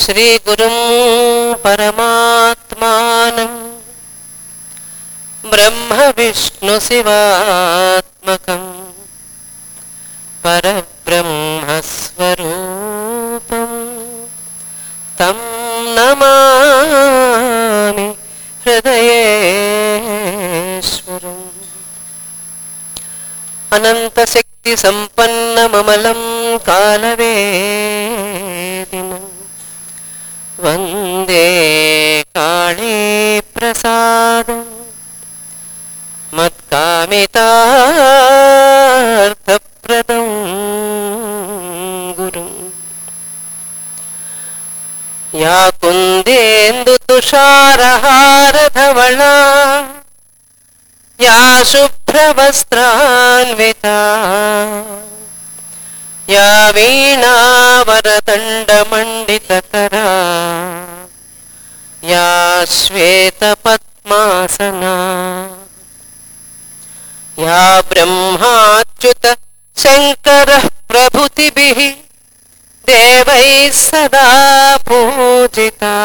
श्रीगुरुं परमात्मानं ब्रह्मविष्णुशिवात्मकम् परब्रह्मस्वरूपम् तं नमामि हृदयेश्वरम् अनन्तशक्तिसम्पन्नममलं कालवेदिनम् वन्दे काळे प्रसादम् मत्कामितार्थप्रदं गुरुम् या कुन्देन्दुतुषारहारधवला या शुभ्रवस्त्रान्विता या वीणावरदण्डमण्डितकरा या श्वेतपद्मासना या ब्रह्माच्युत शङ्करः प्रभृतिभिः देवैः सदा पूजिता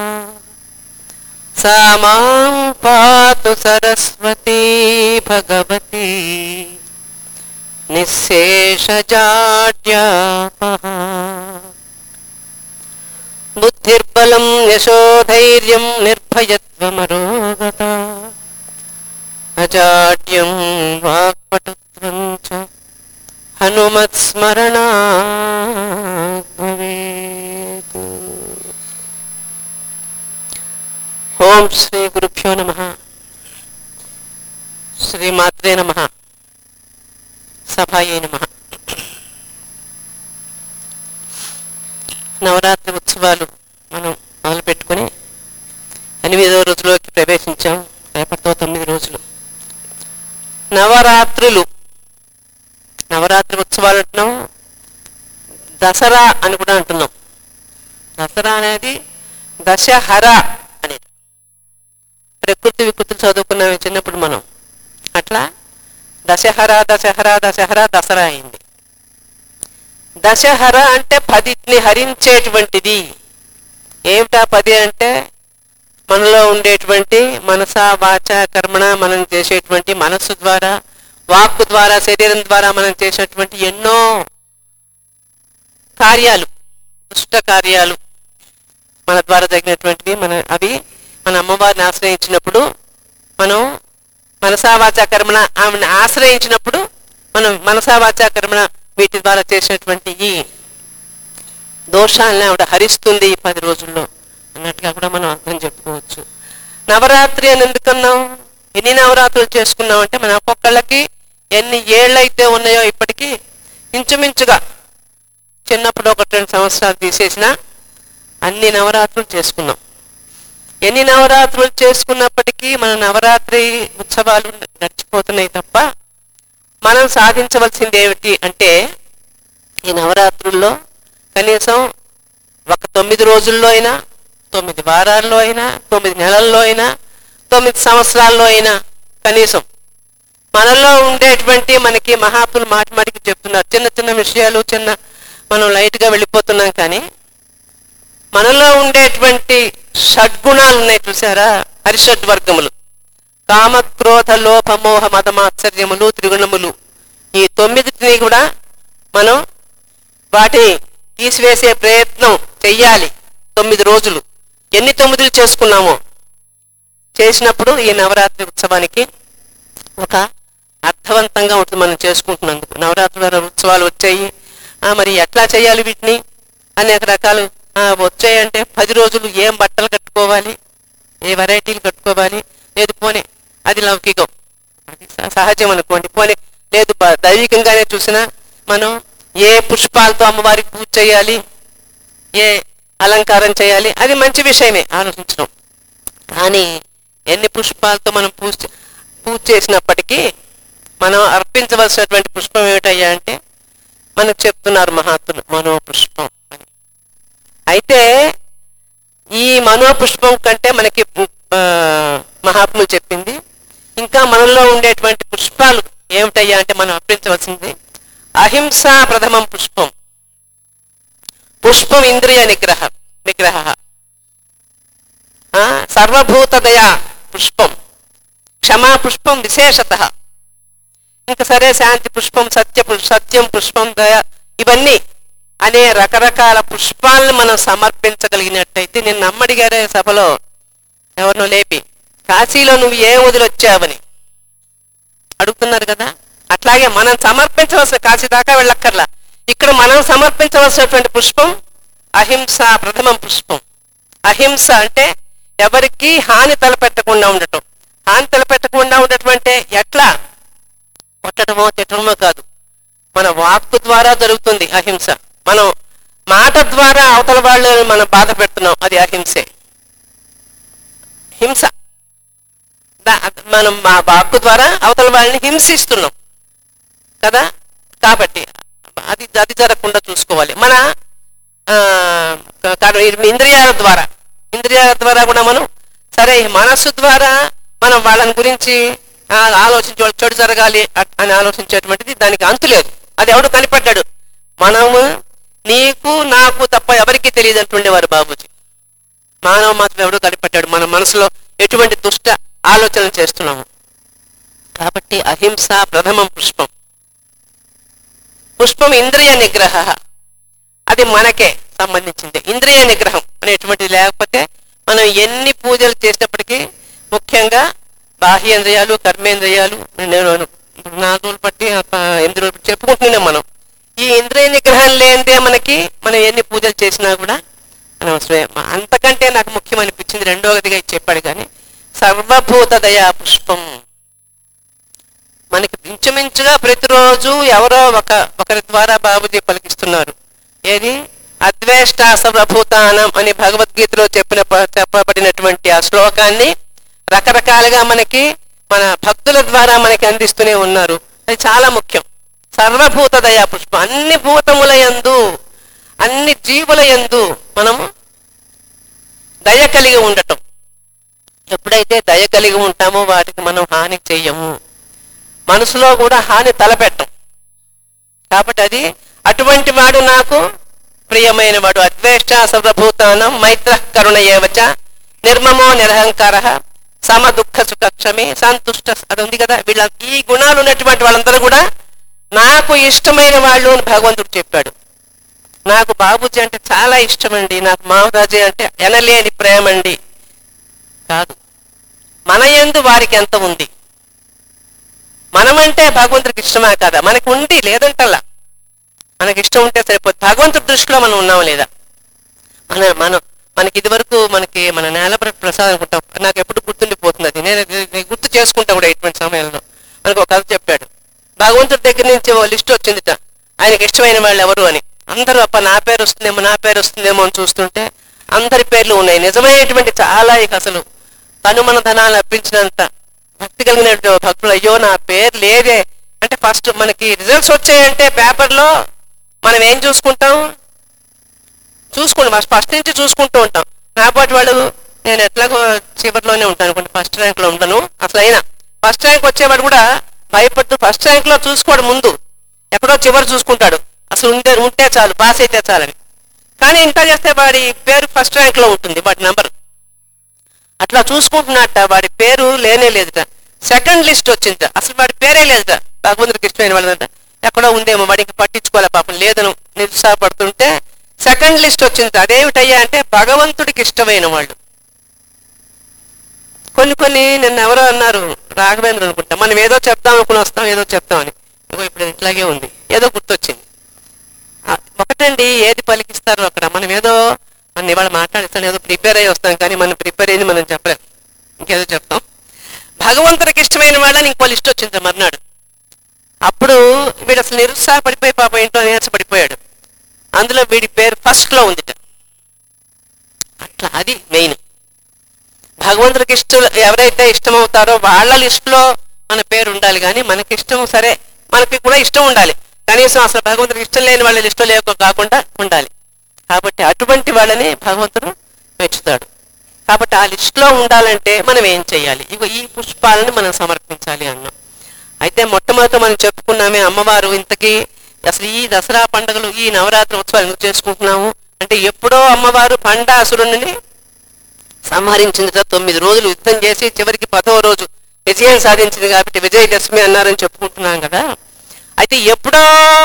सा मां पातु सरस्वती भगवती निःशेषजाड्यापः बुद्धिर्बलं यशोधैर्यं निर्भयत्वमरोगता अजाड्यं वाक्पटुत्वं च हनुमत्स्मरणात् भवेत् ఓం శ్రీ గురుభ్యో నమ శ్రీ మాత్రే నమ సభాయే నమ నవరాత్రి ఉత్సవాలు మనం మొదలుపెట్టుకుని ఎనిమిదవ రోజులోకి ప్రవేశించాం రేపటితో తొమ్మిది రోజులు నవరాత్రులు నవరాత్రి ఉత్సవాలు అంటున్నాం దసరా అని కూడా అంటున్నాం దసరా అనేది దశహర అనేది ప్రకృతి వికృతులు చదువుకున్నాం చిన్నప్పుడు మనం అట్లా దశహర దశహర దశహర దసరా అయింది దశహర అంటే పదిని హరించేటువంటిది ఏమిటా పది అంటే మనలో ఉండేటువంటి మనస వాచ కర్మణ మనం చేసేటువంటి మనస్సు ద్వారా వాక్కు ద్వారా శరీరం ద్వారా మనం చేసేటువంటి ఎన్నో కార్యాలు దుష్ట కార్యాలు మన ద్వారా జరిగినటువంటివి మన అవి మన అమ్మవారిని ఆశ్రయించినప్పుడు మనం మనసావాచ కర్మణ ఆమెను ఆశ్రయించినప్పుడు మనం మనసావాచ కర్మణ వీటి ద్వారా చేసినటువంటి ఈ దోషాలను ఆవిడ హరిస్తుంది ఈ పది రోజుల్లో అన్నట్టుగా కూడా మనం అర్థం చెప్పుకోవచ్చు నవరాత్రి అని ఎందుకన్నాం ఎన్ని నవరాత్రులు చేసుకున్నాం అంటే మన ఒక్కొక్కళ్ళకి ఎన్ని ఏళ్ళైతే ఉన్నాయో ఇప్పటికీ ఇంచుమించుగా చిన్నప్పుడు ఒకటి రెండు సంవత్సరాలు తీసేసినా అన్ని నవరాత్రులు చేసుకున్నాం ఎన్ని నవరాత్రులు చేసుకున్నప్పటికీ మన నవరాత్రి ఉత్సవాలు నడిచిపోతున్నాయి తప్ప మనం సాధించవలసింది ఏమిటి అంటే ఈ నవరాత్రుల్లో కనీసం ఒక తొమ్మిది రోజుల్లో అయినా తొమ్మిది వారాల్లో అయినా తొమ్మిది నెలల్లో అయినా తొమ్మిది సంవత్సరాల్లో అయినా కనీసం మనలో ఉండేటువంటి మనకి మహాత్ములు మాటి మాటికి చెప్తున్నారు చిన్న చిన్న విషయాలు చిన్న మనం లైట్గా వెళ్ళిపోతున్నాం కానీ మనలో ఉండేటువంటి షడ్గుణాలు ఉన్నాయి చూసారా హరిషడ్ వర్గములు కామ క్రోధ లోభ మోహ మతమాశ్చర్యములు త్రిగుణములు ఈ తొమ్మిదిటిని కూడా మనం వాటిని తీసివేసే ప్రయత్నం చెయ్యాలి తొమ్మిది రోజులు ఎన్ని తొమ్మిదిలు చేసుకున్నామో చేసినప్పుడు ఈ నవరాత్రి ఉత్సవానికి ఒక అర్థవంతంగా ఉంటుంది మనం చేసుకుంటున్నందుకు నవరాత్రుల ఉత్సవాలు వచ్చాయి ఆ, మరి ఎట్లా చేయాలి వీటిని అనేక రకాలు ఆ, వచ్చాయంటే పది రోజులు ఏం బట్టలు కట్టుకోవాలి ఏ వెరైటీలు కట్టుకోవాలి లేదు పోనీ అది లౌకికం అది స- సహజం అనుకోండి పోనీ లేదు బ- దైవికంగానే చూసినా మనం ఏ పుష్పాలతో అమ్మవారికి పూజ చేయాలి ఏ అలంకారం చేయాలి అది మంచి విషయమే ఆలోచించడం కానీ ఎన్ని పుష్పాలతో మనం పూజ చే- పూజ చేసినప్పటికీ మనం అర్పించవలసినటువంటి పుష్పం ఏమిటయ్యా అంటే మనకు చెప్తున్నారు మహాత్ములు మనోపుష్పం అని అయితే ఈ మనోపుష్పం కంటే మనకి ఆ, మహాత్ములు చెప్పింది ఇంకా మనలో ఉండేటువంటి పుష్పాలు ఏమిటయ్యా అంటే మనం అర్పించవలసింది అహింస ప్రథమం పుష్పం పుష్పం ఇంద్రియ నిగ్రహం నిగ్రహ సర్వభూతదయ పుష్పం క్షమా పుష్పం విశేషత ఇంకా సరే శాంతి పుష్పం సత్య పు- సత్యం పుష్పం దయ ఇవన్నీ అనే రకరకాల పుష్పాలను మనం సమర్పించగలిగినట్టయితే నేను నమ్మడిగారే సభలో ఎవరినో లేపి కాశీలో నువ్వు ఏ వదిలొచ్చావని అడుగుతున్నారు కదా అట్లాగే మనం సమర్పించవలసిన కాశీ దాకా వెళ్ళక్కర్లా ఇక్కడ మనం సమర్పించవలసినటువంటి పుష్పం అహింస ప్రథమం పుష్పం అహింస అంటే ఎవరికి హాని తలపెట్టకుండా ఉండటం హాని తలపెట్టకుండా ఉండటం అంటే ఎట్లా కొట్టడమో తిట్టడమో కాదు మన వాక్కు ద్వారా జరుగుతుంది అహింస మనం మాట ద్వారా అవతల వాళ్ళని మనం బాధ పెడుతున్నాం అది అహింసే హింస దా- మనం మా వాక్కు ద్వారా అవతల వాళ్ళని హింసిస్తున్నాం కదా కాబట్టి అది అది జరగకుండా చూసుకోవాలి మన ఆ, క- క- ఇంద్రియాల ద్వారా ఇంద్రియాల ద్వారా కూడా మనం సరే ఈ మనస్సు ద్వారా మనం వాళ్ళని గురించి ఆ, ఆలోచించి వాళ్ళు చెడు జరగాలి అ- అని ఆలోచించేటువంటిది దానికి అంతు లేదు అది ఎవడు కనిపడ్డాడు మనము నీకు నాకు తప్ప ఎవరికీ తెలియదు అంటుండేవారు బాబుజీ మానవ మాత్రం ఎవడో కనిపెట్టాడు మన మనసులో ఎటువంటి దుష్ట ఆలోచనలు చేస్తున్నాము కాబట్టి అహింస ప్రథమం పుష్పం పుష్పం ఇంద్రియ నిగ్రహ అది మనకే సంబంధించింది ఇంద్రియ నిగ్రహం అనేటువంటిది లేకపోతే మనం ఎన్ని పూజలు చేసినప్పటికీ ముఖ్యంగా బాహ్యేంద్రియాలు కర్మేంద్రియాలు నేను నాలుగు రోజులు పట్టి ఆ, ఎనిమిది రోజులు పట్టి చెప్పుకుంటున్నాం మనం ఈ ఇంద్రియ నిగ్రహం లేనిదే మనకి మనం ఎన్ని పూజలు చేసినా కూడా అనవసరమే అంతకంటే నాకు ముఖ్యం అనిపించింది రెండవదిగా ఇది చెప్పాడు కానీ సర్వభూత దయా పుష్పం మనకి ఇంచుమించుగా ప్రతిరోజు ఎవరో ఒక ఒకరి ద్వారా బాబుజీ పలికిస్తున్నారు ఏది అద్వేష్ట సర్వభూతానం అని భగవద్గీతలో చెప్పిన ప- చెప్పబడినటువంటి ఆ శ్లోకాన్ని రకరకాలుగా మనకి మన భక్తుల ద్వారా మనకి అందిస్తూనే ఉన్నారు అది చాలా ముఖ్యం సర్వభూత దయా పుష్పం అన్ని భూతముల యందు అన్ని జీవుల యందు మనము దయ కలిగి ఉండటం ఎప్పుడైతే దయ కలిగి ఉంటామో వాటికి మనం హాని చెయ్యము మనసులో కూడా హాని తలపెట్టం కాబట్టి అది అటువంటి వాడు నాకు ప్రియమైన వాడు అద్వేష్ట సర్వభూతానం మైత్ర కరుణ ఏవచ నిర్మమో నిరహంకార సమ దుఃఖ సుఖక్షమి సంతుష్ట అది ఉంది కదా వీళ్ళ ఈ గుణాలు ఉన్నటువంటి వాళ్ళందరూ కూడా నాకు ఇష్టమైన వాళ్ళు అని భగవంతుడు చెప్పాడు నాకు బాబుజీ అంటే చాలా ఇష్టమండి నాకు మామరాజీ అంటే ఎనలేని ప్రేమ అండి కాదు మన యందు వారికి ఎంత ఉంది మనమంటే భగవంతుడికి ఇష్టమా కదా మనకు ఉంది లేదంటల్లా మనకి ఇష్టం ఉంటే సరిపోతుంది భగవంతుడి దృష్టిలో మనం ఉన్నాం లేదా మన మనం మనకి ఇది వరకు మనకి మన నేలపర ప్రసాదం అనుకుంటాం నాకు ఎప్పుడు గుర్తుండిపోతుంది అది నేను నేను గుర్తు చేసుకుంటా కూడా ఇటువంటి సమయంలో మనకు ఒక కథ చెప్పాడు భగవంతుడి దగ్గర నుంచి ఓ లిస్ట్ వచ్చిందిట ఆయనకి ఇష్టమైన వాళ్ళు ఎవరు అని అందరూ అప్ప నా పేరు వస్తుందేమో నా పేరు వస్తుందేమో అని చూస్తుంటే అందరి పేర్లు ఉన్నాయి నిజమైనటువంటి చాలా ఇక అసలు తను మన ధనాన్ని అర్పించినంత భక్తి కలిగిన భక్తులు అయ్యో నా పేరు లేదే అంటే ఫస్ట్ మనకి రిజల్ట్స్ వచ్చాయంటే పేపర్లో మనం ఏం చూసుకుంటాం చూసుకుంటాం ఫస్ట్ ఫస్ట్ నుంచి చూసుకుంటూ ఉంటాం నాపాటి వాళ్ళు నేను ఎట్లాగో చివరిలోనే ఉంటాను అనుకోండి ఫస్ట్ ర్యాంక్ లో ఉంటాను అసలు అయినా ఫస్ట్ ర్యాంక్ వచ్చేవాడు కూడా భయపడుతూ ఫస్ట్ ర్యాంక్ లో చూసుకోడు ముందు ఎక్కడో చివరి చూసుకుంటాడు అసలు ఉంటే ఉంటే చాలు పాస్ అయితే చాలని కానీ ఇంకా చేస్తే వాడి పేరు ఫస్ట్ ర్యాంక్ లో ఉంటుంది వాడి నంబర్ అట్లా చూసుకుంటున్నట్ట వాడి పేరు లేనే లేదుట సెకండ్ లిస్ట్ వచ్చిందట అసలు వాడి పేరే లేదుట భగవంతుడికి ఇష్టమైన వాళ్ళదంట ఎక్కడో ఉందేమో వాడికి పట్టించుకోలే పాపం లేదను నిరుత్సాహపడుతుంటే సెకండ్ లిస్ట్ వచ్చింది అదేమిటయ్యా అంటే భగవంతుడికి ఇష్టమైన వాళ్ళు కొన్ని కొన్ని నిన్న ఎవరో అన్నారు రాఘవేంద్ర అనుకుంటా మనం ఏదో చెప్తాం అనుకుని వస్తాం ఏదో చెప్తామని ఇగో ఇప్పుడు ఇట్లాగే ఉంది ఏదో గుర్తొచ్చింది ఆ, ఒకటండి ఏది పలికిస్తారో అక్కడ మనం ఏదో మనం ఇవాళ మాట్లాడిస్తాం ఏదో ప్రిపేర్ అయ్యి వస్తాం కానీ మనం ప్రిపేర్ అయ్యింది మనం చెప్పలేం ఇంకేదో చెప్తాం భగవంతుడికి ఇష్టమైన వాళ్ళని ఇంకో లిస్ట్ వచ్చింది మర్నాడు అప్పుడు వీడు అసలు నిరుత్సాహపడిపోయి పాప ఇంట్లో నీరసపడిపోయాడు అందులో వీడి పేరు ఫస్ట్ లో ఉందిట అట్లా అది మెయిన్ భగవంతుడికి ఇష్టం ఎవరైతే ఇష్టమవుతారో వాళ్ళ లిస్టులో మన పేరు ఉండాలి కానీ మనకి ఇష్టం సరే మనకి కూడా ఇష్టం ఉండాలి కనీసం అసలు భగవంతుడికి ఇష్టం లేని వాళ్ళ లిస్టులో లేక కాకుండా ఉండాలి కాబట్టి అటువంటి వాళ్ళని భగవంతుడు మెచ్చుతాడు కాబట్టి ఆ లిస్టులో ఉండాలంటే మనం ఏం చేయాలి ఇగో ఈ పుష్పాలను మనం సమర్పించాలి అన్నాం అయితే మొట్టమొదట మనం చెప్పుకున్నామే అమ్మవారు ఇంతకీ అసలు ఈ దసరా పండుగలు ఈ నవరాత్రి ఉత్సవాలు ఎందుకు చేసుకుంటున్నాము అంటే ఎప్పుడో అమ్మవారు పండాసురుని సంహరించింది తొమ్మిది రోజులు యుద్ధం చేసి చివరికి పదో రోజు విజయం సాధించింది కాబట్టి విజయదశమి అన్నారని చెప్పుకుంటున్నాం కదా అయితే ఎప్పుడో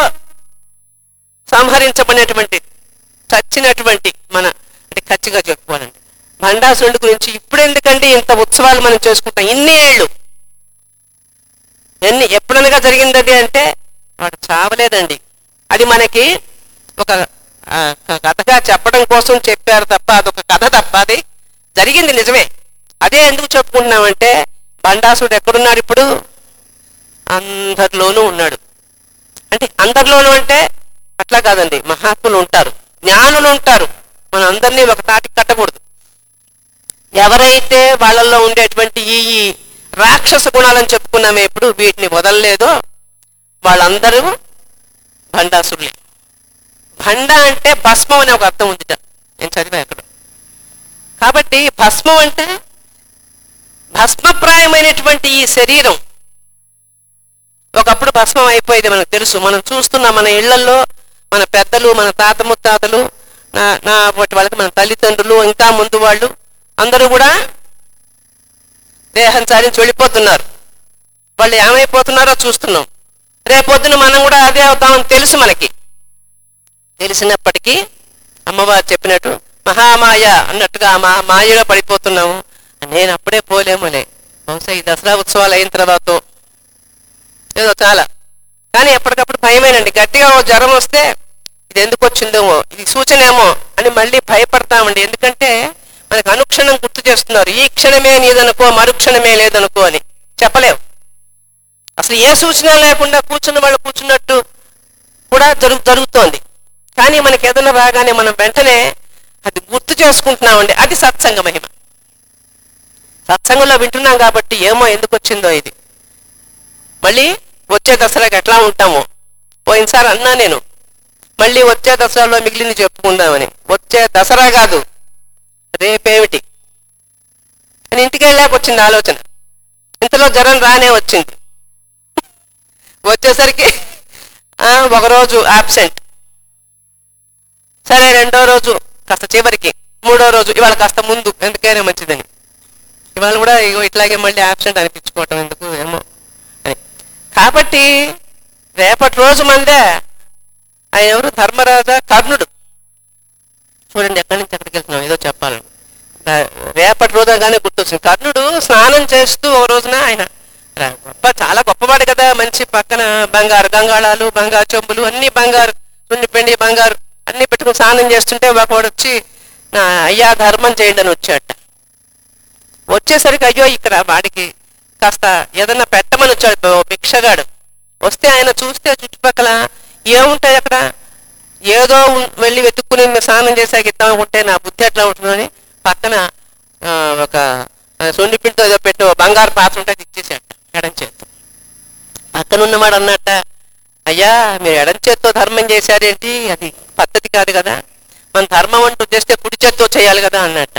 సంహరించబడినటువంటి చచ్చినటువంటి మన అంటే ఖచ్చితంగా చెప్పుకోవాలండి భండాసురుడి గురించి ఇప్పుడు ఎందుకండి ఇంత ఉత్సవాలు మనం చేసుకుంటాం ఇన్ని ఏళ్ళు ఎన్ని ఎప్పుడనగా జరిగింది అది అంటే వాడు చావలేదండి అది మనకి ఒక ఆ, క- కథగా చెప్పడం కోసం చెప్పారు తప్ప అదొక కథ తప్ప అది జరిగింది నిజమే అదే ఎందుకు చెప్పుకుంటున్నామంటే బండాసుడు ఎక్కడున్నాడు ఇప్పుడు అందరిలోనూ ఉన్నాడు అంటే అందరిలోనూ అంటే అట్లా కాదండి మహాత్ములు ఉంటారు జ్ఞానులు ఉంటారు మన అందరినీ ఒక తాటికి కట్టకూడదు ఎవరైతే వాళ్ళల్లో ఉండేటువంటి ఈ ఈ రాక్షస గుణాలని చెప్పుకున్నామే ఇప్పుడు వీటిని వదలలేదో వాళ్ళందరూ భండాసురులే భండ అంటే భస్మం అనే ఒక అర్థం ఉందిట నేను చదివా అక్కడ కాబట్టి భస్మం అంటే భస్మప్రాయమైనటువంటి ఈ శరీరం ఒకప్పుడు భస్మం అయిపోయేది మనకు తెలుసు మనం చూస్తున్నాం మన ఇళ్లలో మన పెద్దలు మన తాత ముత్తాతలు నా నా వాటి వాళ్ళకి మన తల్లిదండ్రులు ఇంకా ముందు వాళ్ళు అందరూ కూడా దేహం సారించి వెళ్ళిపోతున్నారు వాళ్ళు ఏమైపోతున్నారో చూస్తున్నాం రేపొద్దున మనం కూడా అదే అవుతామని తెలుసు మనకి తెలిసినప్పటికీ అమ్మవారు చెప్పినట్టు మహామాయ అన్నట్టుగా ఆ మా మాయలో పడిపోతున్నాము నేను అప్పుడే పోలేములే బహుశా ఈ దసరా ఉత్సవాలు అయిన తర్వాత ఏదో చాలా కానీ ఎప్పటికప్పుడు భయమేనండి గట్టిగా ఓ జ్వరం వస్తే ఇది ఎందుకు వచ్చిందేమో ఇది సూచన ఏమో అని మళ్ళీ భయపడతామండి ఎందుకంటే మనకు అనుక్షణం గుర్తు చేస్తున్నారు ఈ క్షణమే నీదనుకో మరుక్షణమే లేదనుకో అని చెప్పలేవు అసలు ఏ సూచన లేకుండా కూర్చున్న వాళ్ళు కూర్చున్నట్టు కూడా జరుగు జరుగుతోంది కానీ మనకి ఏదైనా రాగానే మనం వెంటనే అది గుర్తు చేసుకుంటున్నామండి అది సత్సంగ మహిమ సత్సంగంలో వింటున్నాం కాబట్టి ఏమో ఎందుకు వచ్చిందో ఇది మళ్ళీ వచ్చే దసరాకి ఎట్లా ఉంటామో పోయినసారి అన్నా నేను మళ్ళీ వచ్చే దసరాలో మిగిలింది చెప్పుకుందామని వచ్చే దసరా కాదు రేపేమిటి అని ఇంటికి వెళ్ళాక వచ్చింది ఆలోచన ఇంతలో జ్వరం రానే వచ్చింది వచ్చేసరికి ఆ, ఒకరోజు ఆబ్సెంట్ సరే రెండో రోజు కాస్త చివరికి మూడో రోజు ఇవాళ కాస్త ముందు ఎందుకైనా మంచిదని ఇవాళ కూడా ఇగో ఇట్లాగే మళ్ళీ ఆబ్సెంట్ అనిపించుకోవటం ఎందుకు ఏమో అని కాబట్టి రేపటి రోజు మందే ఆయన ఎవరు ధర్మరాజా కర్ణుడు చూడండి ఎక్కడి నుంచి ఎక్కడికి వెళ్తున్నాం ఏదో చెప్పాలని రా- రేపటి రోజుగానే గుర్తొచ్చింది కర్ణుడు స్నానం చేస్తూ ఓ రోజున ఆయన రా- గొప్ప చాలా గొప్పవాడు కదా మంచి పక్కన బంగారు గంగాళాలు బంగారు చెంబులు అన్ని బంగారు సున్నిపిండి బంగారు అన్ని పెట్టుకుని స్నానం చేస్తుంటే ఒకవాడు వచ్చి నా అయ్యా ధర్మం చేయండి అని వచ్చాట వచ్చేసరికి అయ్యో ఇక్కడ వాడికి కాస్త ఏదన్నా పెట్టమని వచ్చాడు ఓ భిక్షగాడు వస్తే ఆయన చూస్తే చుట్టుపక్కల ఏముంటాయి అక్కడ ఏదో ఉన్- వెళ్ళి వెతుక్కుని స్నానం చేసాక ఇద్దాం అనుకుంటే నా బుద్ధి ఎట్లా ఉంటుందని పక్కన ఆ, ఒక సొండిపిండితో ఏదో పెట్టిన ఓ బంగారు పాత్ర ఉంటే అది ఇచ్చేసాట ఎడం చేత్తో పక్కన ఉన్నవాడు అన్నట్ట అయ్యా మీరు ఎడం చేత్తో ధర్మం చేశారేంటి అది పద్ధతి కాదు కదా మన ధర్మం అంటూ చేస్తే కుడి చేత్తో చేయాలి కదా అన్నట్ట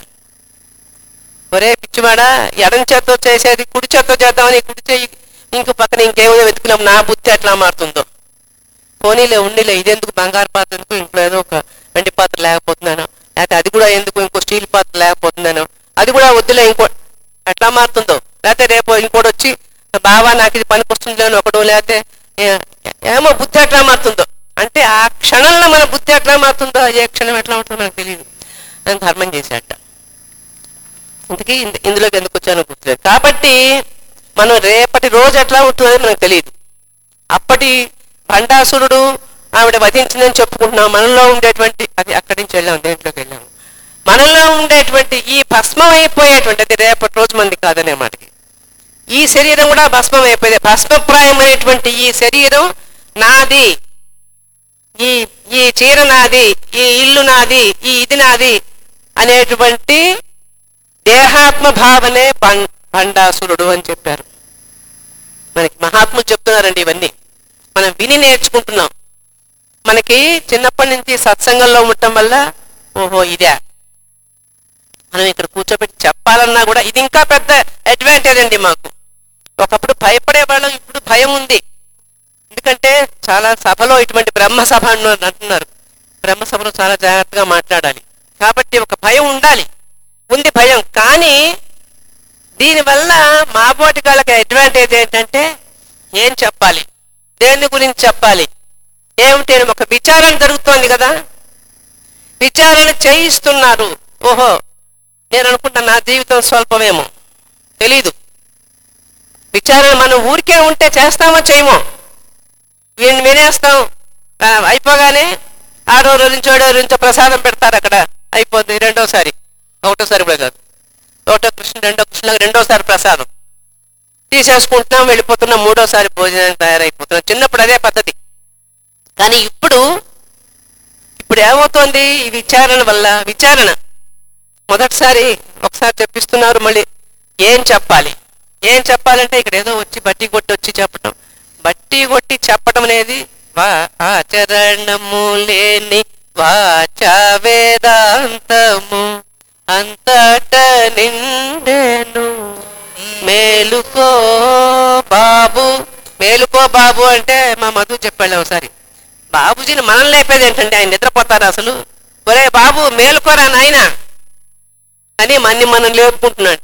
ఒరే పిచ్చివాడా ఎడం చేత్తో చేసేది కుడి చేత్తో చేద్దామని కుడి చేయి ఇంకో పక్కన ఇంకేమో వెతుకున్నాం నా బుద్ధి ఎట్లా మారుతుందో పోనీలే ఉండిలే ఇదెందుకు బంగారు పాత్ర ఎందుకు ఇంట్లో ఏదో ఒక వెండి పాత్ర లేకపోతున్నాను లేకపోతే అది కూడా ఎందుకు ఇంకో స్టీల్ పాత్ర లేకపోతున్నాను అది కూడా వద్దులే ఇంకో ఎట్లా మారుతుందో లేకపోతే రేపు ఇంకోటి వచ్చి బావా నాకు ఇది పనికొస్తుంది అని ఒకడు లేకపోతే ఏ- ఏమో బుద్ధి ఎట్లా మారుతుందో అంటే ఆ క్షణంలో మన బుద్ధి ఎట్లా మారుతుందో ఏ క్షణం ఎట్లా ఉంటుందో మనకు తెలియదు అని ధర్మం చేశాట ఇంతకీ ఇంద- ఇందులోకి ఎందుకు వచ్చానో గుర్తులేదు కాబట్టి మనం రేపటి రోజు ఎట్లా ఉంటుందో మనకు తెలియదు అప్పటి భండాసురుడు ఆవిడ వధించిందని చెప్పుకుంటున్నాం మనలో ఉండేటువంటి అది అక్కడి నుంచి వెళ్ళాం దేంట్లోకి వెళ్ళాము మనలో ఉండేటువంటి ఈ భస్మం అయిపోయేటువంటి అది రేపటి రోజు మంది కాదనే మాటకి ఈ శరీరం కూడా భస్మం అయిపోయింది భస్మప్రాయమైనటువంటి ఈ శరీరం నాది ఈ ఈ చీర నాది ఈ ఇల్లు నాది ఈ ఇది నాది అనేటువంటి దేహాత్మ భావనే భం- భండాసురుడు అని చెప్పారు మనకి మహాత్ములు చెప్తున్నారండి ఇవన్నీ మనం విని నేర్చుకుంటున్నాం మనకి చిన్నప్పటి నుంచి సత్సంగంలో ఉండటం వల్ల ఓహో ఇదే మనం ఇక్కడ కూర్చోబెట్టి చెప్పాలన్నా కూడా ఇది ఇంకా పెద్ద అడ్వాంటేజ్ అండి మాకు ఒకప్పుడు భయపడే వాళ్ళం ఇప్పుడు భయం ఉంది ఎందుకంటే చాలా సభలో ఇటువంటి బ్రహ్మ సభ అన్న- అంటున్నారు బ్రహ్మసభలో చాలా జాగ్రత్తగా మాట్లాడాలి కాబట్టి ఒక భయం ఉండాలి ఉంది భయం కానీ దీనివల్ల మాబోటి వాళ్ళకి అడ్వాంటేజ్ ఏంటంటే ఏం చెప్పాలి దేని గురించి చెప్పాలి ఏమిటి అని ఒక విచారణ జరుగుతోంది కదా విచారణ చేయిస్తున్నారు ఓహో నేను అనుకుంటా నా జీవితం స్వల్పమేమో తెలీదు విచారణ మనం ఊరికే ఉంటే చేస్తామో చేయమో వీడిని వినేస్తాం ఆ, అయిపోగానే ఆరో రోజు నుంచి ఏడో రోజు నుంచో ప్రసాదం పెడతారు అక్కడ అయిపోద్ది రెండోసారి ఒకటోసారి కూడా కాదు ఒకటో కృష్ణ రెండో కృష్ణ రెండోసారి ప్రసాదం తీసేసుకుంటున్నాం వెళ్ళిపోతున్నాం మూడోసారి భోజనానికి తయారైపోతున్నాం చిన్నప్పుడు అదే పద్ధతి కానీ ఇప్పుడు ఇప్పుడు ఏమవుతోంది ఈ విచారణ వల్ల విచారణ మొదటిసారి ఒకసారి చెప్పిస్తున్నారు మళ్ళీ ఏం చెప్పాలి ఏం చెప్పాలంటే ఇక్కడ ఏదో వచ్చి బట్టి కొట్టి వచ్చి చెప్పటం బట్టి కొట్టి చెప్పటం అనేది వా ఆచరణము లేని వాచా వేదాంతము అంతట నిండెను మేలుకో బాబు మేలుకో బాబు అంటే మా మధు చెప్పాడు ఒకసారి బాబుజీని మనం లేపేది ఏంటంటే ఆయన నిద్రపోతారు అసలు ఒరే బాబు మేలుకోరా నాయనా అని మన్ని మనం లేపుకుంటున్నట్ట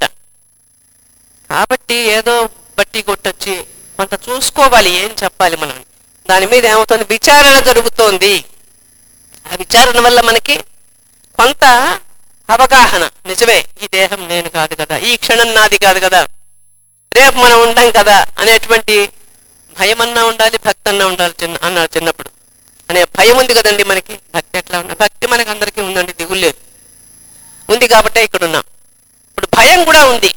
కాబట్టి ఏదో బట్టి కొట్టొచ్చి కొంత చూసుకోవాలి ఏం చెప్పాలి మనం దాని మీద ఏమవుతుంది విచారణ జరుగుతోంది ఆ విచారణ వల్ల మనకి కొంత అవగాహన నిజమే ఈ దేహం నేను కాదు కదా ఈ క్షణం నాది కాదు కదా రేపు మనం ఉండం కదా అనేటువంటి భయం అన్నా ఉండాలి భక్తి అన్నా ఉండాలి చిన్న అన్నారు చిన్నప్పుడు అనే భయం ఉంది కదండి మనకి భక్తి ఎట్లా ఉండాలి భక్తి మనకి అందరికీ ఉందండి దిగులు లేదు ఉంది కాబట్టే ఇక్కడ ఉన్నాం ఇప్పుడు భయం కూడా ఉంది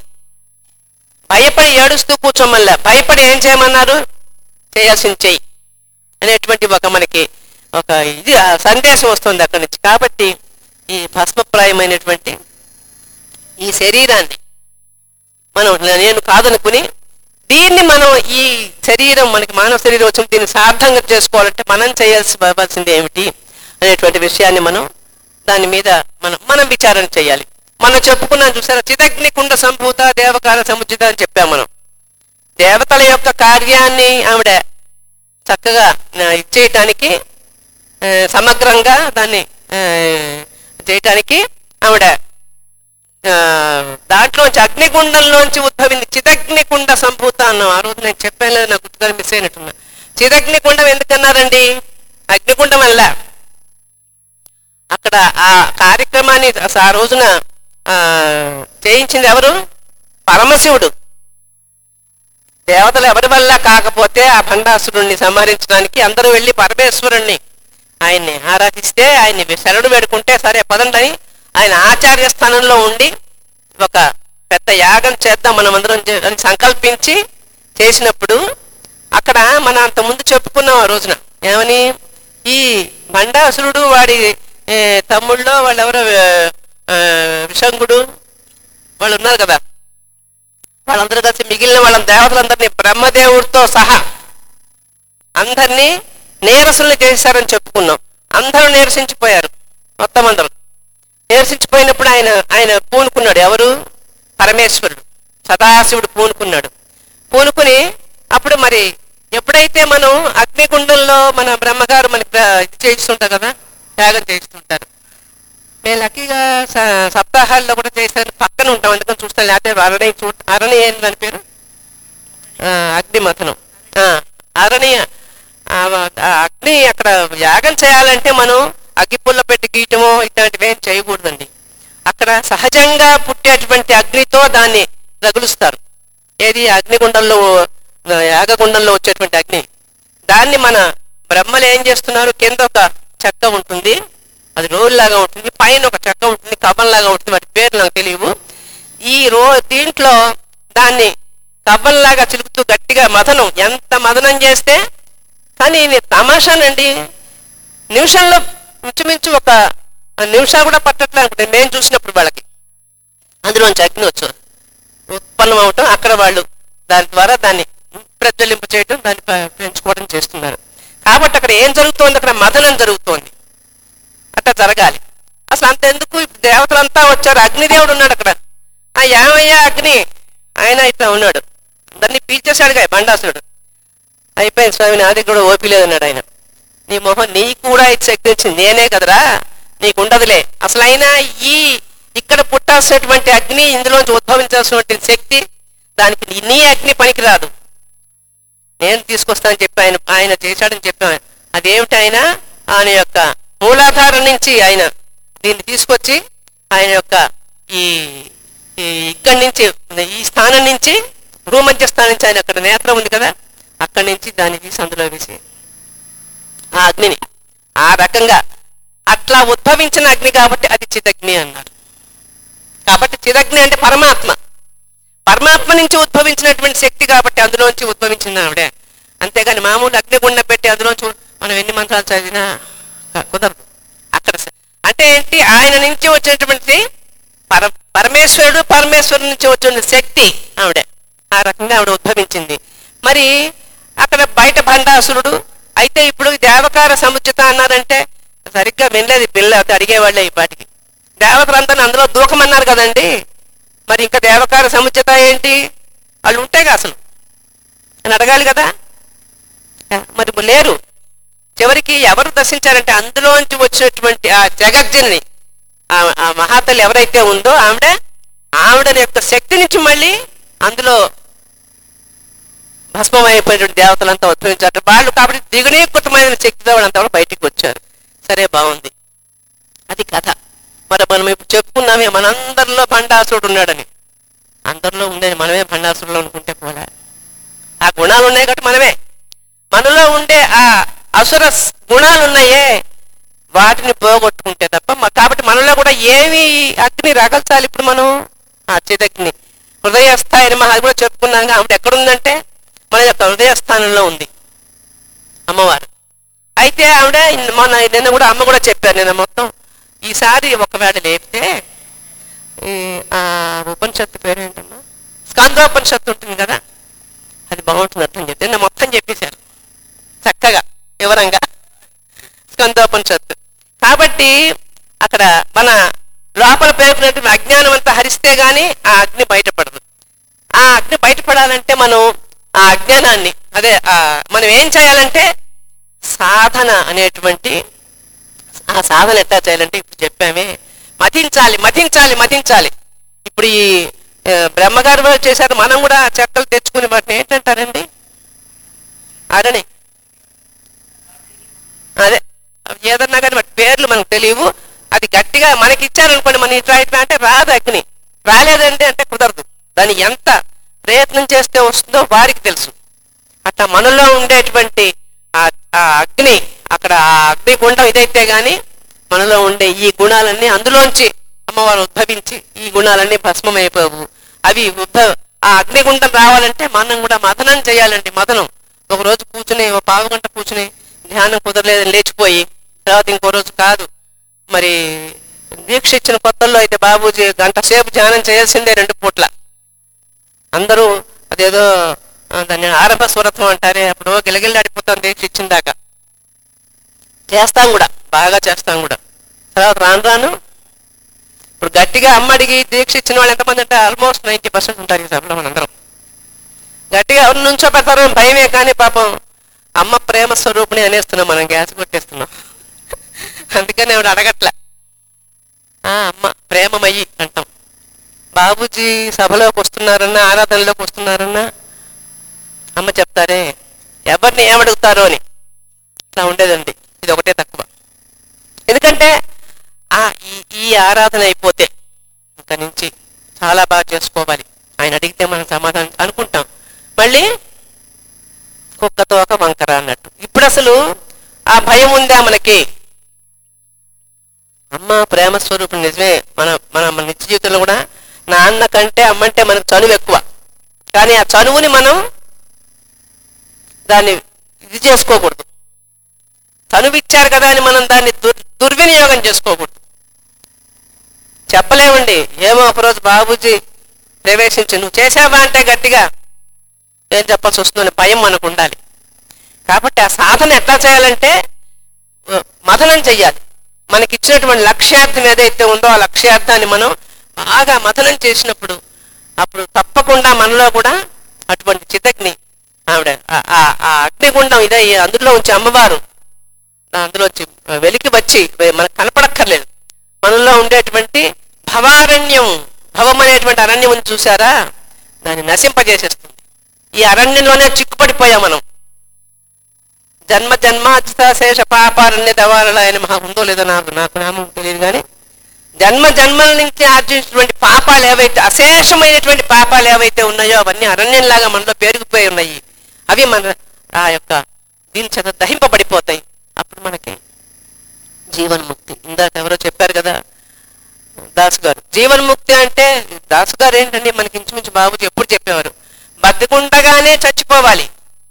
భయపడి ఏడుస్తూ కూర్చోమల్లా భయపడి ఏం చేయమన్నారు చేయాల్సింది చెయ్యి అనేటువంటి ఒక మనకి ఒక ఇది ఆ సందేశం వస్తుంది అక్కడి నుంచి కాబట్టి ఈ భస్మప్రాయమైనటువంటి ఈ శరీరాన్ని మనం నేను కాదనుకుని దీన్ని మనం ఈ శరీరం మనకి మానవ శరీరం వచ్చింది దీన్ని సార్థంగా చేసుకోవాలంటే మనం చేయాల్సి అవ్వాల్సింది ఏమిటి అనేటువంటి విషయాన్ని మనం దాని మీద మనం మనం విచారణ చేయాలి మనం చెప్పుకున్నాం చూసారా చిదగ్ని కుండ సంభూత దేవకాల సముచిత అని చెప్పాం మనం దేవతల యొక్క కార్యాన్ని ఆవిడ చక్కగా ఆ, ఇచ్చేయటానికి ఆ, సమగ్రంగా దాన్ని ఆ, చేయటానికి ఆవిడ ఆ, దాంట్లోంచి అగ్నిగుండంలోంచి ఉద్భవింది చిదగ్నికుండ సంభూత అన్నాం ఆ రోజు నేను చెప్పాను లేదు నాకు గుర్తుగా మిస్ అయినట్టున్నా చిదగ్నికుండం ఎందుకన్నారండి అగ్నిగుండం వల్ల అక్కడ ఆ కార్యక్రమాన్ని అస- ఆ రోజున ఆ, చేయించింది ఎవరు పరమశివుడు దేవతలు ఎవరి వల్ల కాకపోతే ఆ భండాసురుణ్ణి సంహరించడానికి అందరూ వెళ్ళి పరమేశ్వరుణ్ణి ఆయన్ని ఆరాధిస్తే ఆయన్ని శరణు వేడుకుంటే సరే పదండి ఆయన ఆచార్య స్థానంలో ఉండి ఒక పెద్ద యాగం చేద్దాం మనం అందరం చే- అని సంకల్పించి చేసినప్పుడు అక్కడ మనం అంత ముందు చెప్పుకున్నాం ఆ రోజున ఏమని ఈ భండాసురుడు వాడి ఏ, తమ్ముళ్ళో వాళ్ళెవరో ఆ, విషంగుడు వాళ్ళు ఉన్నారు కదా వాళ్ళందరూ కలిసి మిగిలిన వాళ్ళ దేవతలందరినీ బ్రహ్మదేవుడితో సహా అందరినీ నీరసనలు చేశారని చెప్పుకున్నాం అందరూ నీరసించిపోయారు మొత్తం అందరూ నీరసించిపోయినప్పుడు ఆయన ఆయన పూనుకున్నాడు ఎవరు పరమేశ్వరుడు సదాశివుడు పూనుకున్నాడు పూనుకుని అప్పుడు మరి ఎప్పుడైతే మనం అగ్నిగుండంలో మన బ్రహ్మగారు మనకి ప్ర- ఇది చేయిస్తుంటారు కదా త్యాగం చేయిస్తుంటారు నేను లక్కీగా స- సప్తాహాల్లో కూడా చేశాను పక్కన ఉంటాం అందుకని చూస్తాను లేకపోతే అరణ్య చూ అరణ్య ఏంటి దాని పేరు ఆ, అగ్నిమథనం ఆ, అరణ్య ఆ, ఆ అగ్ని అక్కడ యాగం చేయాలంటే మనం అగ్గిపుల్ల పెట్టి గీయటమో ఇట్లాంటివి ఏం చేయకూడదండి అక్కడ సహజంగా పుట్టేటువంటి అగ్నితో దాన్ని రగులుస్తారు ఏది అగ్నిగుండంలో ఆ, యాగగుండంలో వచ్చేటువంటి అగ్ని దాన్ని మన బ్రహ్మలు ఏం చేస్తున్నారు కింద ఒక చెక్క ఉంటుంది అది రోల్ లాగా ఉంటుంది పైన ఒక చెక్క ఉంటుంది కవ్వం లాగా ఉంటుంది వాటి పేరు నాకు తెలియవు ఈ రో దీంట్లో దాన్ని కవ్వంలాగా చిలుకుతూ గట్టిగా మదనం ఎంత మదనం చేస్తే కానీ ఇది తమాషానండి నిమిషంలో ఇంచుమించు ఒక నిమిషాలు కూడా పట్టట్లే అనుకుంటే మేము చూసినప్పుడు వాళ్ళకి అందులోంచి అగ్ని వచ్చు ఉత్పన్నం అవటం అక్కడ వాళ్ళు దాని ద్వారా దాన్ని ప్రజ్వలింప చేయటం దాన్ని ప- పెంచుకోవడం చేస్తున్నారు కాబట్టి అక్కడ ఏం జరుగుతోంది అక్కడ మదనం జరుగుతోంది అట్లా జరగాలి అసలు అంతెందుకు ఇప్పుడు దేవతలంతా వచ్చారు అగ్నిదేవుడు ఉన్నాడు అక్కడ ఆ ఏమయ్యా అగ్ని ఆయన ఇట్లా ఉన్నాడు అందరినీ పీల్చేశాడుగా బండాసురుడు అయిపోయింది స్వామి నా దగ్గర కూడా ఓపి లేదన్నాడు ఆయన నీ మొహం నీ కూడా కూడా ఇది శక్తి ఇచ్చింది నేనే కదరా నీకు ఉండదులే అసలు అయినా ఈ ఇక్కడ పుట్టాల్సినటువంటి అగ్ని ఇందులోంచి ఉద్భవించాల్సినటువంటి శక్తి దానికి నీ- నీ అగ్ని పనికిరాదు నేను తీసుకొస్తానని చెప్పి ఆయన ఆయన చేశాడని చెప్పాను అదేమిటి ఆయన ఆయన యొక్క మూలాధారం నుంచి ఆయన దీన్ని తీసుకొచ్చి ఆయన యొక్క ఈ ఈ ఇక్కడి నుంచి ఈ స్థానం నుంచి భూమధ్య స్థానం నుంచి ఆయన అక్కడ నేత్రం ఉంది కదా అక్కడి నుంచి దాన్ని తీసి అందులో వేసి ఆ అగ్నిని ఆ రకంగా అట్లా ఉద్భవించిన అగ్ని కాబట్టి అది చిదగ్ని అన్నారు కాబట్టి చిదగ్ని అంటే పరమాత్మ పరమాత్మ నుంచి ఉద్భవించినటువంటి శక్తి కాబట్టి అందులోంచి ఉద్భవించింది ఆవిడే అంతేగాని మామూలు అగ్నిగుండ పెట్టి అందులోంచి మనం ఎన్ని మంత్రాలు చదివినా క- కుదరదు అక్కడ స- అంటే ఏంటి ఆయన నుంచి వచ్చేటువంటి పర పరమేశ్వరుడు పరమేశ్వరుడు నుంచి వచ్చిన శక్తి ఆవిడే ఆ రకంగా ఆవిడ ఉద్భవించింది మరి అక్కడ బయట భండాసురుడు అయితే ఇప్పుడు దేవకార సముచిత అన్నారంటే సరిగ్గా వినలేదు ఈ పిల్ల అడిగేవాళ్ళే ఈ పాటికి దేవతలందరినీ అందులో దూకమన్నారు కదండి మరి ఇంకా దేవకార సముచిత ఏంటి వాళ్ళు ఉంటేగా అసలు అని అడగాలి కదా ఆ, మరి లేరు చివరికి ఎవరు దర్శించారంటే అందులోంచి వచ్చినటువంటి ఆ జగజ్జని ఆ- ఆ మహాతల్లి ఎవరైతే ఉందో ఆవిడ ఆవిడ యొక్క శక్తి నుంచి మళ్ళీ అందులో భస్మమైపోయినటువంటి దేవతలంతా ఉద్భవించారు వాళ్ళు కాబట్టి దిగునీకృతమైన శక్తితో వాళ్ళంతా కూడా బయటికి వచ్చారు సరే బాగుంది అది కథ మరి మనం ఇప్పుడు చెప్పుకున్నామే మనందరిలో భండాసురుడు ఉన్నాడని అందరిలో ఉండేది మనమే భండాసురులో అనుకుంటే పోలే ఆ గుణాలు ఉన్నాయి కాబట్టి మనమే మనలో ఉండే ఆ అసుర స్- గుణాలు ఉన్నాయే వాటిని పోగొట్టుకుంటే తప్ప మ- కాబట్టి మనలో కూడా ఏమి అగ్ని రగల్చాలి ఇప్పుడు మనం ఆ చిదగ్ని హృదయస్థాయి మహా అది కూడా చెప్పుకున్నాక ఆవిడ ఎక్కడుందంటే మన యొక్క హృదయస్థానంలో ఉంది అమ్మవారు అయితే ఆవిడ ఇన్- మొన్న నిన్న కూడా అమ్మ కూడా చెప్పారు నిన్న మొత్తం ఈసారి ఒకవేళ లేపితే ఈ, ఆ ఉపనిషత్తు పేరేంటమ్మా స్కందోపనిషత్తు ఉంటుంది కదా అది బాగుంటుంది అర్థం చెప్పి నిన్న మొత్తం చెప్పేశారు చక్కగా వివరంగా స్కందోపనిషత్తు కాబట్టి అక్కడ మన లోపల పేర్కొన్నటువంటి అజ్ఞానం అంతా హరిస్తే గాని ఆ అగ్ని బయటపడదు ఆ అగ్ని బయటపడాలంటే మనం ఆ అజ్ఞానాన్ని అదే ఆ మనం ఏం చేయాలంటే సాధన అనేటువంటి ఆ సాధన ఎట్లా చేయాలంటే ఇప్పుడు చెప్పామే మతించాలి మతించాలి మతించాలి ఇప్పుడు ఈ ఆ, బ్రహ్మగారు వారు చేశారు మనం కూడా చెక్కలు తెచ్చుకుని వాటిని ఏంటంటారండి అరణి అదే అవి ఏదన్నా కానీ వాటి పేర్లు మనకు తెలియవు అది గట్టిగా మనకి ఇచ్చారనుకోండి మన ఇట్లా ఇట్లా అంటే రాదు అగ్ని రాలేదండి అంటే కుదరదు దాన్ని ఎంత ప్రయత్నం చేస్తే వస్తుందో వారికి తెలుసు అట్లా మనలో ఉండేటువంటి ఆ ఆ అగ్ని అక్కడ ఆ అగ్ని గుండం ఇదైతే గాని మనలో ఉండే ఈ గుణాలన్నీ అందులోంచి అమ్మవారు ఉద్భవించి ఈ గుణాలన్నీ భస్మమైపోవు అవి ఉద్భవ ఆ అగ్నిగుండం రావాలంటే మనం కూడా మదనం చేయాలండి మదనం ఒక రోజు కూర్చుని ఒక పావు గంట కూర్చుని ధ్యానం కుదరలేదని లేచిపోయి తర్వాత ఇంకో రోజు కాదు మరి దీక్ష ఇచ్చిన కొత్తల్లో అయితే బాబూజీ గంట సేపు ధ్యానం చేయాల్సిందే రెండు పూట్ల అందరూ అదేదో ఆ, దాన్ని ఆరంభ స్వరత్వం అంటారే అప్పుడు గిలగిల్లాడిపోతాం దీక్ష ఇచ్చిన దాకా చేస్తాం కూడా బాగా చేస్తాం కూడా తర్వాత రాను రాను ఇప్పుడు గట్టిగా అమ్మ అడిగి దీక్ష ఇచ్చిన వాళ్ళు ఎంతమంది అంటే ఆల్మోస్ట్ నైంటీ పర్సెంట్ ఉంటారు ఈ సభలో మనందరం గట్టిగా ఎవరు నుంచో పెడతారో అని భయమే కానీ పాపం అమ్మ ప్రేమ స్వరూపిణి అనేస్తున్నాం మనం గ్యాస్ కొట్టేస్తున్నాం అందుకని ఆవిడ అడగట్లే ఆ అమ్మ ప్రేమమయ్యి అంటాం బాబూజీ సభలోకి వస్తున్నారన్నా ఆరాధనలోకి వస్తున్నారన్నా అమ్మ చెప్తారే ఎవరిని ఏమడుగుతారో అని ఇట్లా ఉండేదండి ఇది ఒకటే తక్కువ ఎందుకంటే ఆ ఈ ఈ ఆరాధన అయిపోతే ఇంక నుంచి చాలా బాగా చేసుకోవాలి ఆయన అడిగితే మనం సమాధానం అనుకుంటాం మళ్ళీ కుక్కతో ఒక వంకర అన్నట్టు ఇప్పుడు అసలు ఆ భయం ఉందా మనకి అమ్మ ప్రేమ స్వరూపం నిజమే మన మన మన నిత్య జీవితంలో కూడా నాన్న కంటే అమ్మంటే మనకు చనువు ఎక్కువ కానీ ఆ చనువుని మనం దాన్ని ఇది చేసుకోకూడదు చనువు ఇచ్చారు కదా అని మనం దాన్ని దుర్ దుర్వినియోగం చేసుకోకూడదు చెప్పలేమండి ఏమో ఒకరోజు బాబూజీ ప్రవేశించి నువ్వు చేసావా అంటే గట్టిగా ఏం చెప్పాల్సి వస్తుందని భయం మనకు ఉండాలి కాబట్టి ఆ సాధన ఎట్లా చేయాలంటే ఆ, మథనం చెయ్యాలి మనకి ఇచ్చినటువంటి లక్ష్యార్థం ఏదైతే ఉందో ఆ లక్ష్యార్థాన్ని మనం బాగా మథనం చేసినప్పుడు అప్పుడు తప్పకుండా మనలో కూడా అటువంటి చితగ్ని ఆవిడ ఆ- ఆ ఆ అగ్నిగుండం ఇదే అందులో ఉంచి అమ్మవారు అందులోంచి వెలికి వచ్చి మనకు కనపడక్కర్లేదు మనలో ఉండేటువంటి భవారణ్యం భవం అనేటువంటి అరణ్యం ఉంది చూసారా దాన్ని నశింపజేసేస్తుంది ఈ అరణ్యంలోనే చిక్కుపడిపోయాం మనం జన్మ జన్మాశేష పాపారణ్య దవారణ ఆయన మహా ఉందో లేదో నాకు నాకు నామం తెలియదు కానీ జన్మ జన్మల నుంచి ఆర్జించినటువంటి పాపాలు ఏవైతే అశేషమైనటువంటి పాపాలు ఏవైతే ఉన్నాయో అవన్నీ అరణ్యంలాగా మనలో పేరుకుపోయి ఉన్నాయి అవి మన ఆ యొక్క దీని చేత దహింపబడిపోతాయి అప్పుడు మనకి జీవన్ముక్తి ఇందాక ఎవరో చెప్పారు కదా దాసు గారు జీవన్ముక్తి అంటే దాసు గారు ఏంటండి మనకి ఇంచుమించు బాబుజీ ఎప్పుడు చెప్పేవారు బతికుండగానే చచ్చిపోవాలి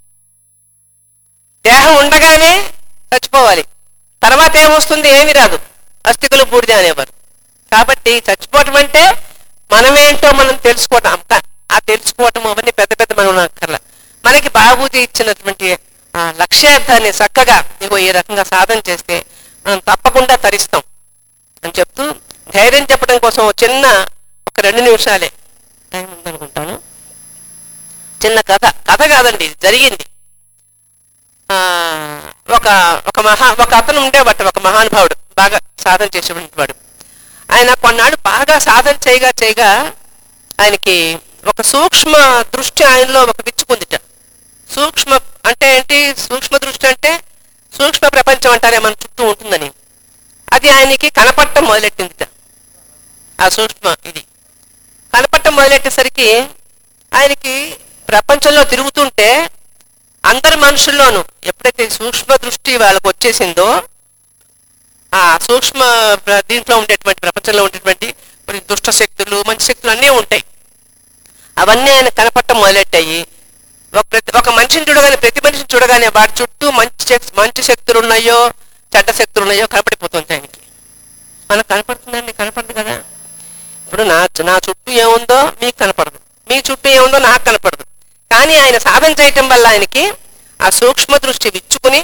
దేహం ఉండగానే చచ్చిపోవాలి తర్వాత ఏమొస్తుంది ఏమి రాదు అస్థికులు బూడిద అనేవారు కాబట్టి చచ్చిపోవటం అంటే మనమేంటో మనం తెలుసుకోవటం అంత- ఆ తెలుసుకోవటం అవన్నీ పెద్ద పెద్ద మనం అక్కర్లా మనకి బాబూజీ ఇచ్చినటువంటి ఆ లక్ష్యార్థాన్ని చక్కగా ఇగో ఈ రకంగా సాధన చేస్తే మనం తప్పకుండా తరిస్తాం అని చెప్తూ ధైర్యం చెప్పడం కోసం ఒక చిన్న ఒక రెండు నిమిషాలే టైం ఉందనుకుంటాను చిన్న కథ కథ కాదండి ఇది జరిగింది ఆ, ఒక ఒక మహా ఒక అతను ఉండేవాట ఒక మహానుభావుడు బాగా సాధన చేసేటువంటి వాడు ఆయన కొన్నాళ్ళు బాగా సాధన చేయగా చేయగా ఆయనకి ఒక సూక్ష్మ దృష్టి ఆయనలో ఒక విచ్చుకుందిట సూక్ష్మ అంటే ఏంటి సూక్ష్మ దృష్టి అంటే సూక్ష్మ ప్రపంచం అంటారే మన చుట్టూ ఉంటుందని అది ఆయనకి కనపడటం మొదలెట్టిందిట ఆ సూక్ష్మ ఇది కనపడటం మొదలెట్టేసరికి ఆయనకి ప్రపంచంలో తిరుగుతుంటే అందరి మనుషుల్లోనూ ఎప్పుడైతే సూక్ష్మ దృష్టి వాళ్ళకు వచ్చేసిందో ఆ సూక్ష్మ ప్ర- దీంట్లో ఉండేటువంటి ప్రపంచంలో ఉండేటువంటి మరి దుష్ట శక్తులు మంచి శక్తులు అన్నీ ఉంటాయి అవన్నీ ఆయన కనపడటం మొదలెట్టాయి ఒక ప్రతి ఒక మనిషిని చూడగానే ప్రతి మనిషిని చూడగానే వాడి చుట్టూ మంచి శక్- మంచి శక్తులు ఉన్నాయో చెడ్డ శక్తులు ఉన్నాయో కనపడిపోతుంది ఆయనకి మనకు కనపడుతుందండి కనపడదు కదా ఇప్పుడు నా నా చుట్టూ ఏముందో మీకు కనపడదు మీ చుట్టూ ఏముందో నాకు కనపడదు కానీ ఆయన సాధన చేయటం వల్ల ఆయనకి ఆ సూక్ష్మ దృష్టి విచ్చుకుని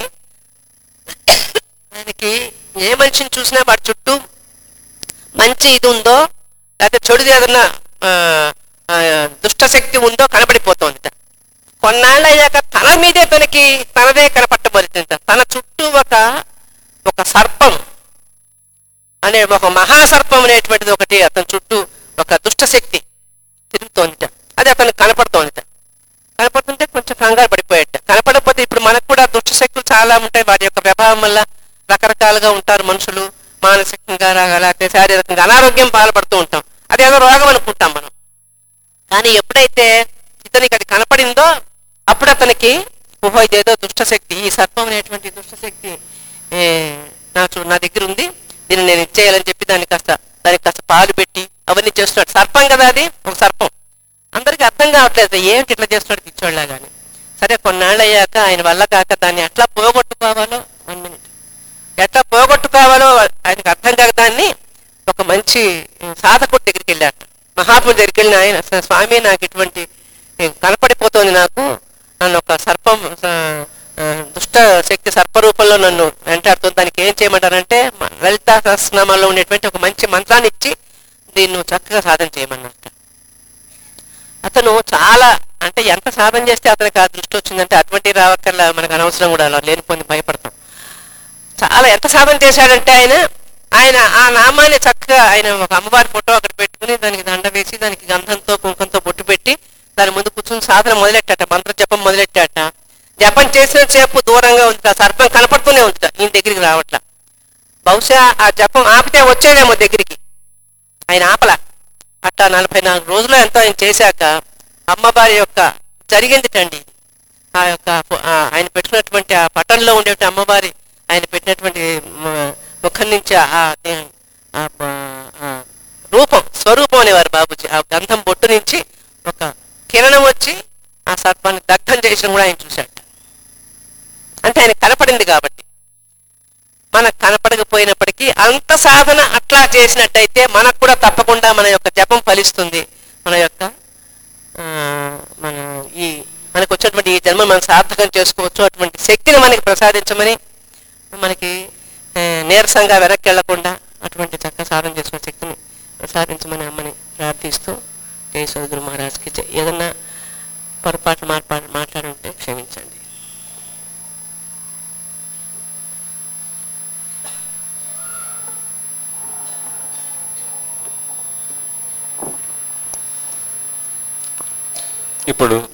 ఆయనకి ఏ మనిషిని చూసినా వాడి చుట్టూ మంచి ఇది ఉందో లేకపోతే చెడుది ఏదన్నా ఆ, ఆ, దుష్ట శక్తి ఉందో కనబడిపోతుంది కొన్నాళ్ళు అయ్యాక తన మీదే తనకి తనదే కనపట్టబడుతుంది తన చుట్టూ ఒక ఒక సర్పం అనే ఒక మహాసర్పం అనేటువంటిది ఒకటి అతని చుట్టూ ఒక దుష్ట శక్తి తిరుగుతోందిట అది అతనికి కనపడుతోందిట కనపడుతుంటే కొంచెం కంగారు పడిపోయాట కనపడకపోతే ఇప్పుడు మనకు కూడా దుష్ట శక్తులు చాలా ఉంటాయి వాటి యొక్క ప్రభావం వల్ల రకరకాలుగా ఉంటారు మనుషులు మానసికంగా రా- లేకపోతే శారీరకంగా అనారోగ్యం పాల్పడుతూ ఉంటాం అదేదో రోగం అనుకుంటాం మనం కానీ ఎప్పుడైతే ఇతనికి అది కనపడిందో అప్పుడు అతనికి ఓహో ఇదేదో దుష్టశక్తి ఈ సర్పం అనేటువంటి దుష్టశక్తి ఏ, నా చూ- నా దగ్గర ఉంది దీన్ని నేను ఇచ్చేయాలని చెప్పి దానికి కాస్త దానికి కాస్త పాలు పెట్టి అవన్నీ చేస్తున్నాడు సర్పం కదా అది ఒక సర్పం అందరికీ అర్థం కావట్లేదు ఏంటి ఇట్లా చేస్తున్నాడు పిచ్చోళ్ళ కానీ సరే కొన్నాళ్ళు అయ్యాక ఆయన వల్ల కాక దాన్ని ఎట్లా పోగొట్టుకోవాలో వన్ మినిట్ ఎట్లా పోగొట్టుకోవాలో ఆయనకు అర్థం కాక దాన్ని ఒక మంచి సాధకుడి దగ్గరికి వెళ్ళాట మహాత్ముడి దగ్గరికి వెళ్ళిన ఆయన "స- స్వామి నాకు ఇటువంటి ఏ, కనపడిపోతుంది నాకు నన్ను ఒక సర్పం స- ఆ, దుష్ట శక్తి సర్పరూపంలో నన్ను వెంటాడుతుంది దానికి ఏం చేయమంటారంటే మ- లలితా సహస్రనామాల్లో ఉండేటువంటి ఒక మంచి మంత్రాన్ని ఇచ్చి దీన్ని నువ్వు చక్కగా సాధన చేయమన్నట్ట అతను చాలా అంటే ఎంత సాధన చేస్తే అతనికి ఆ దృష్టి వచ్చిందంటే అటువంటి రావక్కర్లా మనకు అనవసరం కూడా అలా లేనిపోని భయపడతాం చాలా ఎంత సాధన చేశాడంటే ఆయన ఆయన ఆ నామాన్ని చక్కగా ఆయన ఒక అమ్మవారి ఫోటో అక్కడ పెట్టుకుని దానికి దండ వేసి దానికి గంధంతో కుంకంతో బొట్టు పెట్టి దాని ముందు కూర్చుని సాధన మొదలెట్టాట మంత్ర జపం మొదలెట్టాట జపం చేసిన సేపు దూరంగా ఉంది ఆ సర్పం కనపడుతూనే ఉంది ఈయన దగ్గరికి రావట్లా బహుశా ఆ జపం ఆపితే వచ్చేదేమో దగ్గరికి ఆయన ఆపల అట్లా నలభై నాలుగు రోజులు ఎంతో ఆయన చేశాక అమ్మవారి యొక్క జరిగిందిటండి ఆ యొక్క ఫో- ఆ ఆయన పెట్టినటువంటి ఆ పటంలో ఉండేటువంటి అమ్మవారి ఆయన పెట్టినటువంటి మ- ముఖం నుంచి ఆ దే- ఆ బ- ఆ రూపం స్వరూపం అనేవారు బాబుజీ ఆ గంధం బొట్టు నుంచి ఒక కిరణం వచ్చి ఆ సర్పాన్ని దగ్ధం చేసిన కూడా ఆయన చూశాడు అంటే ఆయన కనపడింది కాబట్టి మనకు కనపడకపోయినప్పటికీ అంత సాధన అట్లా చేసినట్టయితే మనకు కూడా తప్పకుండా మన యొక్క జపం ఫలిస్తుంది మన యొక్క ఆ, మన ఈ మనకు వచ్చినటువంటి ఈ జన్మ మనం సార్థకం చేసుకోవచ్చు అటువంటి శక్తిని మనకి ప్రసాదించమని మనకి ఆ, నీరసంగా వెనక్కి వెళ్లకుండా అటువంటి చక్కగా సాధన చేసుకునే శక్తిని ప్రసాదించమని అమ్మని ప్రార్థిస్తూ జయ సోదరు మహారాజ్కి జై. ఏదన్నా పొరపాటు మార్పా మాట్లాడుంటే క్షమించండి ఇప్పుడు